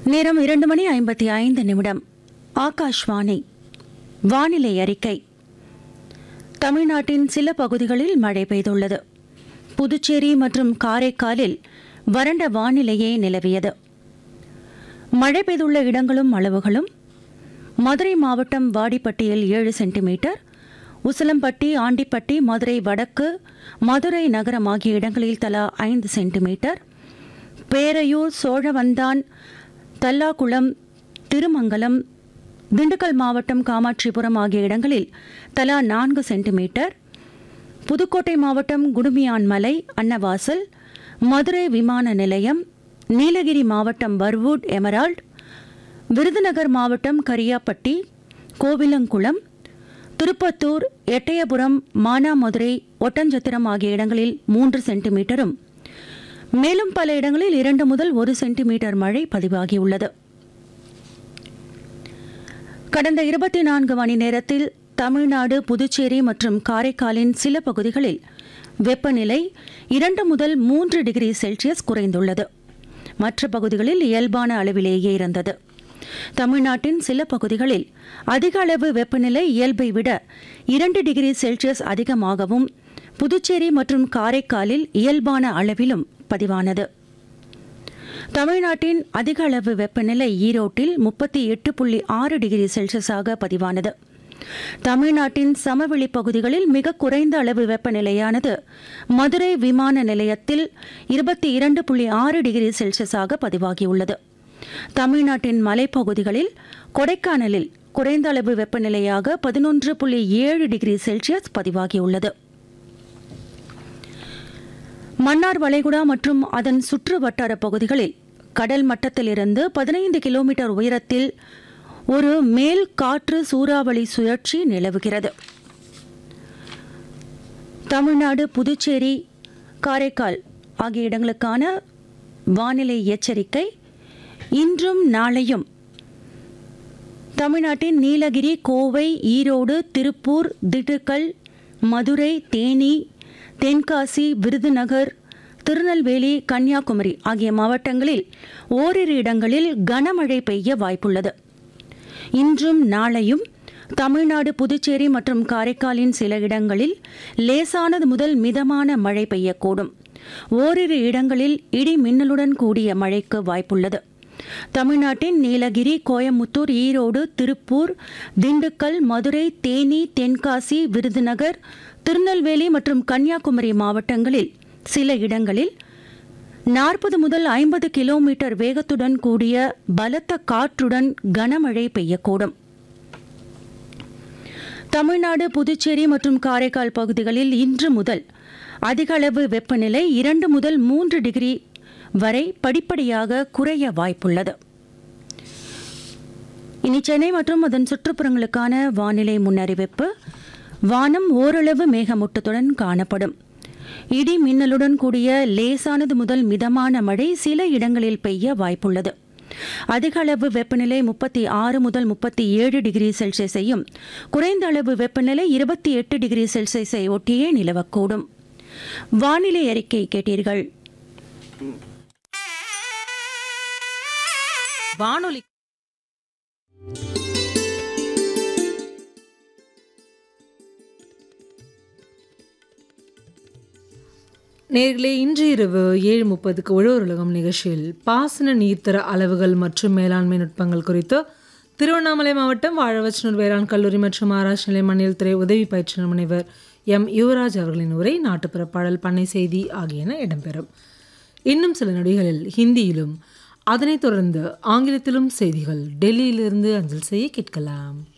நேரம் இரண்டு மணி ஐம்பத்தி ஐந்து நிமிடம் ஆகாஷ்வாணி வானிலை அறிக்கை தமிழ்நாட்டின் சில பகுதிகளில் மழை பெய்துள்ளது புதுச்சேரி மற்றும் காரைக்காலில் வறண்ட வானிலையே நிலவியது மழை பெய்துள்ள இடங்களும் அளவுகளும் மதுரை மாவட்டம் வாடிப்பட்டியில் ஏழு சென்டிமீட்டர் உசிலம்பட்டி ஆண்டிப்பட்டி மதுரை வடக்கு மதுரை நகரம் ஆகிய இடங்களில் தலா ஐந்து சென்டிமீட்டர் பேரையூர் சோழவந்தான் தல்லாகுளம் திருமங்கலம் திண்டுக்கல் மாவட்டம் காமாட்சிபுரம் ஆகிய இடங்களில் தலா நான்கு சென்டிமீட்டர் புதுக்கோட்டை மாவட்டம் குடுமியான்மலை அன்னவாசல் மதுரை விமான நிலையம் நீலகிரி மாவட்டம் பர்வூட் எமரால்ட் விருதுநகர் மாவட்டம் கரியாப்பட்டி கோவிலங்குளம் திருப்பத்தூர் எட்டயபுரம் மானாமதுரை ஒட்டஞ்சத்திரம் ஆகிய இடங்களில் மூன்று சென்டிமீட்டரும் மேலும் பல இடங்களில் இரண்டு முதல் ஒரு சென்டிமீட்டர் மழை பதிவாகியுள்ளது கடந்த இருபத்தி நான்கு மணி நேரத்தில் தமிழ்நாடு புதுச்சேரி மற்றும் காரைக்காலின் சில பகுதிகளில் வெப்பநிலை இரண்டு முதல் மூன்று டிகிரி செல்சியஸ் குறைந்துள்ளது மற்ற பகுதிகளில் இயல்பான அளவிலேயே இருந்தது தமிழ்நாட்டின் சில பகுதிகளில் அதிக அளவு வெப்பநிலை இயல்பை விட இரண்டு டிகிரி செல்சியஸ் அதிகமாகவும் புதுச்சேரி மற்றும் காரைக்காலில் இயல்பான அளவிலும் பதிவானது தமிழ்நாட்டின் அதிக அளவு வெப்பநிலை ஈரோட்டில் முப்பத்தி எட்டு புள்ளி ஆறு டிகிரி செல்சியஸாக பதிவானது தமிழ்நாட்டின் சமவெளி பகுதிகளில் மிக குறைந்த அளவு வெப்பநிலையானது மதுரை விமான நிலையத்தில் இருபத்தி இரண்டு புள்ளி ஆறு டிகிரி செல்சியஸாக பதிவாகியுள்ளது தமிழ்நாட்டின் மலைப்பகுதிகளில் கொடைக்கானலில் குறைந்த அளவு வெப்பநிலையாக பதினொன்று புள்ளி ஏழு டிகிரி செல்சியஸ் பதிவாகியுள்ளது மன்னார் வளைகுடா மற்றும் அதன் சுற்று வட்டார பகுதிகளில் கடல் மட்டத்திலிருந்து பதினைந்து கிலோமீட்டர் உயரத்தில் ஒரு மேல் காற்று சூறாவளி சுழற்சி நிலவுகிறது தமிழ்நாடு புதுச்சேரி காரைக்கால் ஆகிய இடங்களுக்கான வானிலை எச்சரிக்கை இன்றும் நாளையும் தமிழ்நாட்டின் நீலகிரி கோவை ஈரோடு திருப்பூர் திண்டுக்கல் மதுரை தேனி தென்காசி விருதுநகர் திருநெல்வேலி கன்னியாகுமரி ஆகிய மாவட்டங்களில் ஓரிரு இடங்களில் கனமழை பெய்ய வாய்ப்புள்ளது இன்றும் நாளையும் தமிழ்நாடு புதுச்சேரி மற்றும் காரைக்காலின் சில இடங்களில் லேசானது முதல் மிதமான மழை பெய்யக்கூடும் ஓரிரு இடங்களில் இடி மின்னலுடன் கூடிய மழைக்கு வாய்ப்புள்ளது தமிழ்நாட்டின் நீலகிரி கோயமுத்தூர் ஈரோடு திருப்பூர் திண்டுக்கல் மதுரை தேனி தென்காசி விருதுநகர் திருநெல்வேலி மற்றும் கன்னியாகுமரி மாவட்டங்களில் சில இடங்களில் நாற்பது முதல் ஐம்பது கிலோமீட்டர் வேகத்துடன் கூடிய பலத்த காற்றுடன் கனமழை பெய்யக்கூடும் தமிழ்நாடு புதுச்சேரி மற்றும் காரைக்கால் பகுதிகளில் இன்று முதல் அதிக அளவு வெப்பநிலை இரண்டு முதல் மூன்று டிகிரி வரை படிப்படியாக குறைய வாய்ப்புள்ளது இனி சென்னை மற்றும் அதன் சுற்றுப்புறங்களுக்கான வானிலை முன்னறிவிப்பு வானம் ஓரளவு மேகமூட்டத்துடன் காணப்படும் இடி மின்னலுடன் கூடிய லேசானது முதல் மிதமான மழை சில இடங்களில் பெய்ய வாய்ப்புள்ளது அதிக அளவு வெப்பநிலை முப்பத்தி ஆறு முதல் முப்பத்தி ஏழு டிகிரி செல்சியஸையும் குறைந்த அளவு வெப்பநிலை இருபத்தி எட்டு டிகிரி செல்சியஸை ஒட்டியே நிலவக்கூடும் வானிலை அறிக்கை கேட்டீர்கள் வானொலி நேர்களே இன்று இரவு ஏழு முப்பதுக்கு உழவர் உலகம் நிகழ்ச்சியில் பாசன நீர்த்தர அளவுகள் மற்றும் மேலாண்மை நுட்பங்கள் குறித்து திருவண்ணாமலை மாவட்டம் வாழவச்சனூர் வேளாண் கல்லூரி மற்றும் ஆராய்ச்சி நிலைய மண்ணில் துறை உதவி பயிற்றுனர் முனைவர் எம் யுவராஜ் அவர்களின் உரை நாட்டுப்புற பாடல் பண்ணை செய்தி ஆகியன இடம்பெறும் இன்னும் சில நொடிகளில் ஹிந்தியிலும் அதனைத் தொடர்ந்து ஆங்கிலத்திலும் செய்திகள் டெல்லியிலிருந்து அஞ்சல் செய்ய கேட்கலாம்